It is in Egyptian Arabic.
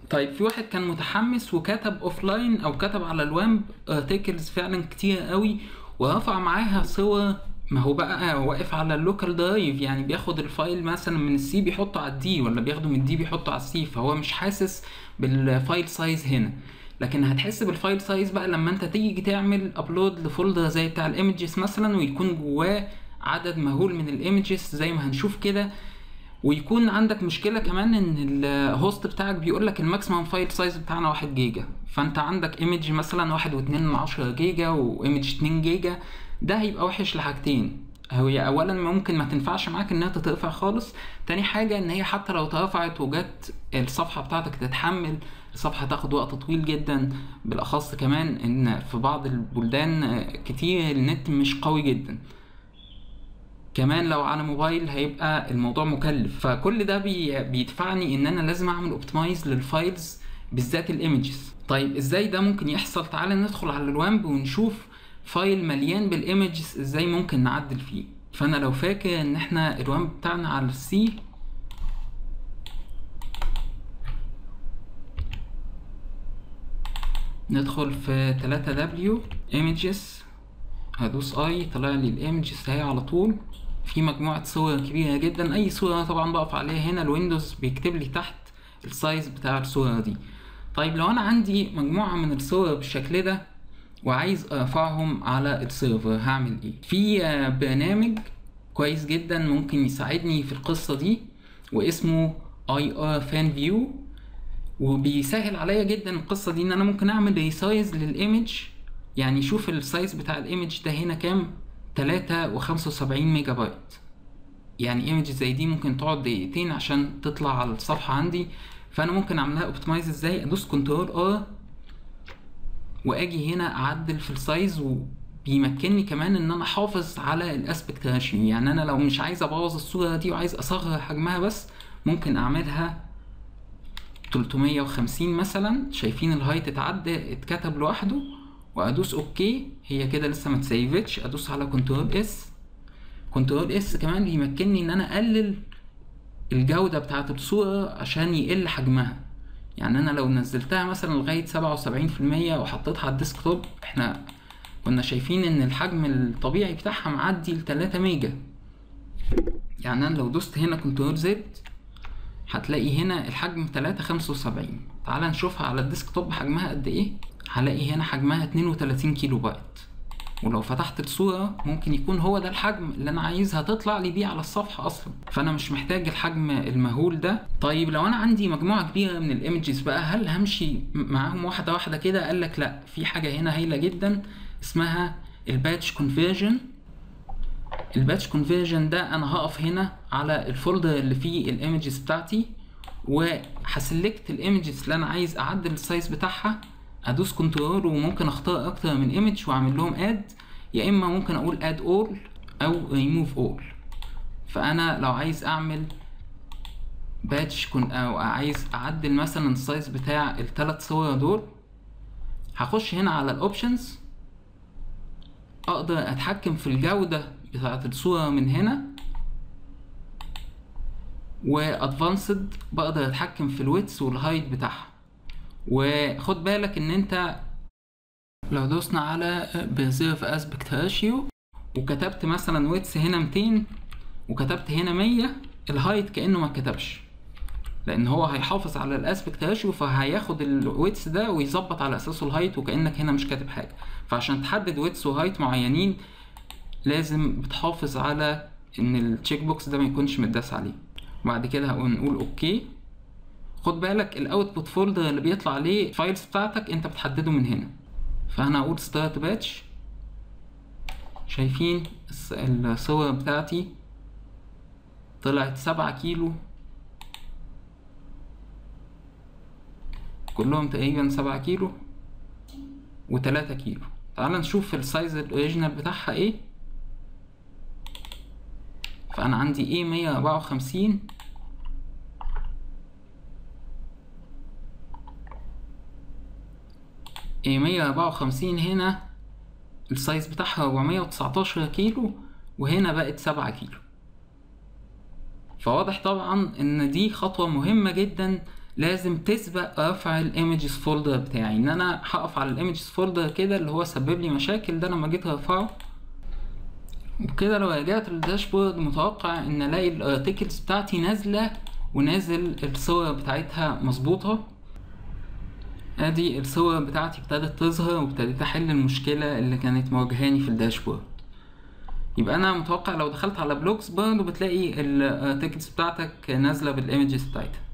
طيب في واحد كان متحمس وكتب اوفلاين او كتب على الوامب ارتكلز فعلا كتير قوي ورفع معاها صور ما هو بقى واقف على اللوكال درايف يعني بياخد الفايل مثلا من السي بيحطه على الدي ولا بياخده من الدي بيحطه على السي فهو مش حاسس بالفايل سايز هنا لكن هتحس بالفايل سايز بقى لما انت تيجي تعمل ابلود لفولدر زي بتاع الايمجز مثلا ويكون جواه عدد مهول من الايمجز زي ما هنشوف كده ويكون عندك مشكله كمان ان الهوست بتاعك بيقول لك الماكسيمم فايل سايز بتاعنا 1 جيجا فانت عندك ايمج مثلا 1.2 من 10 جيجا وايمج 2 جيجا ده هيبقى وحش لحاجتين هي اولا ممكن ما تنفعش معاك انها تترفع خالص تاني حاجه ان هي حتى لو اترفعت وجت الصفحه بتاعتك تتحمل الصفحه تاخد وقت طويل جدا بالاخص كمان ان في بعض البلدان كتير النت مش قوي جدا كمان لو على موبايل هيبقى الموضوع مكلف فكل ده بي بيدفعني ان انا لازم اعمل اوبتمايز للفايلز بالذات الايمجز طيب ازاي ده ممكن يحصل تعالى ندخل على الوامب ونشوف فايل مليان بالايمجز ازاي ممكن نعدل فيه فانا لو فاكر ان احنا الوامب بتاعنا على السي ندخل في 3 w images هدوس اي طلع لي الايمجز اهي على طول في مجموعة صور كبيرة جدا اي صورة طبعا بقف عليها هنا الويندوز بيكتب لي تحت السايز بتاع الصورة دي طيب لو انا عندي مجموعة من الصور بالشكل ده وعايز ارفعهم على السيرفر هعمل ايه في برنامج كويس جدا ممكن يساعدني في القصة دي واسمه اي ار فان فيو وبيسهل عليا جدا القصة دي ان انا ممكن اعمل ريسايز للايمج يعني شوف السايز بتاع الايمج ده هنا كام تلاتة وخمسة وسبعين ميجا بايت يعني ايمج زي دي ممكن تقعد دقيقتين عشان تطلع على الصفحة عندي فانا ممكن اعملها اوبتمايز ازاي ادوس كنترول ار واجي هنا اعدل في السايز وبيمكنني كمان ان انا احافظ على الاسبكت راشيو يعني انا لو مش عايز ابوظ الصورة دي وعايز اصغر حجمها بس ممكن اعملها 350 مثلا شايفين الهايت اتعدى اتكتب لوحده وادوس اوكي هي كده لسه ما تسيفتش ادوس على كنترول اس كنترول اس كمان بيمكنني ان انا اقلل الجودة بتاعة الصورة عشان يقل حجمها يعني انا لو نزلتها مثلا لغاية سبعة وسبعين في المية وحطيتها على الديسكتوب احنا كنا شايفين ان الحجم الطبيعي بتاعها معدي لتلاتة ميجا يعني انا لو دوست هنا كنترول زد هتلاقي هنا الحجم تلاتة خمسة وسبعين تعال نشوفها على الديسكتوب حجمها قد ايه هلاقي هنا حجمها 32 كيلو بايت ولو فتحت الصورة ممكن يكون هو ده الحجم اللي أنا عايزها تطلع لي بيه على الصفحة أصلا فأنا مش محتاج الحجم المهول ده طيب لو أنا عندي مجموعة كبيرة من الإيمجز بقى هل همشي معاهم واحدة واحدة كده قال لك لأ في حاجة هنا هايلة جدا اسمها الباتش كونفيرجن الباتش كونفيرجن ده أنا هقف هنا على الفولدر اللي فيه الإيمجز بتاعتي وهسلكت الإيمجز اللي أنا عايز أعدل السايز بتاعها ادوس كنترول وممكن اختار اكتر من ايمج واعمل لهم اد يا اما ممكن اقول اد اول او ريموف اول فانا لو عايز اعمل باتش كن او عايز اعدل مثلا السايز بتاع الثلاث صور دول هخش هنا على الاوبشنز اقدر اتحكم في الجودة بتاعة الصورة من هنا وادفانسد بقدر اتحكم في الويتس والهايت بتاعها وخد بالك ان انت لو دوسنا على بريزيرف اسبكت راشيو وكتبت مثلا ويتس هنا 200 وكتبت هنا 100 الهايت كانه ما كتبش لان هو هيحافظ على الاسبكت راشيو فهياخد الويتس ده ويظبط على اساسه الهايت وكانك هنا مش كاتب حاجه فعشان تحدد ويتس وهايت معينين لازم بتحافظ على ان التشيك بوكس ده ما يكونش متداس عليه وبعد كده هنقول اوكي خد بالك الاوتبوت فولدر اللي بيطلع عليه الفايلز بتاعتك انت بتحدده من هنا فانا اقول ستارت باتش شايفين الصور بتاعتي طلعت سبعة كيلو كلهم تقريبا سبعة كيلو وتلاتة كيلو تعال نشوف السايز الاوريجينال بتاعها ايه فانا عندي ايه مية اربعة وخمسين ايه مية اربعة وخمسين هنا السايز بتاعها اربعمية وتسعتاشر كيلو وهنا بقت سبعة كيلو فواضح طبعا ان دي خطوة مهمة جدا لازم تسبق رفع الايمجز فولدر بتاعي ان انا هقف على الايمجز فولدر كده اللي هو سبب لي مشاكل ده لما جيت ارفعه وبكده لو رجعت للداشبورد متوقع ان الاقي الارتكلز بتاعتي نازله ونازل الصور بتاعتها مظبوطه ادي الصور بتاعتي ابتدت تظهر وابتديت احل المشكله اللي كانت مواجهاني في الداشبورد يبقى انا متوقع لو دخلت على بلوكس برضه بتلاقي الارتكلز بتاعتك نازله بالايمجز بتاعتها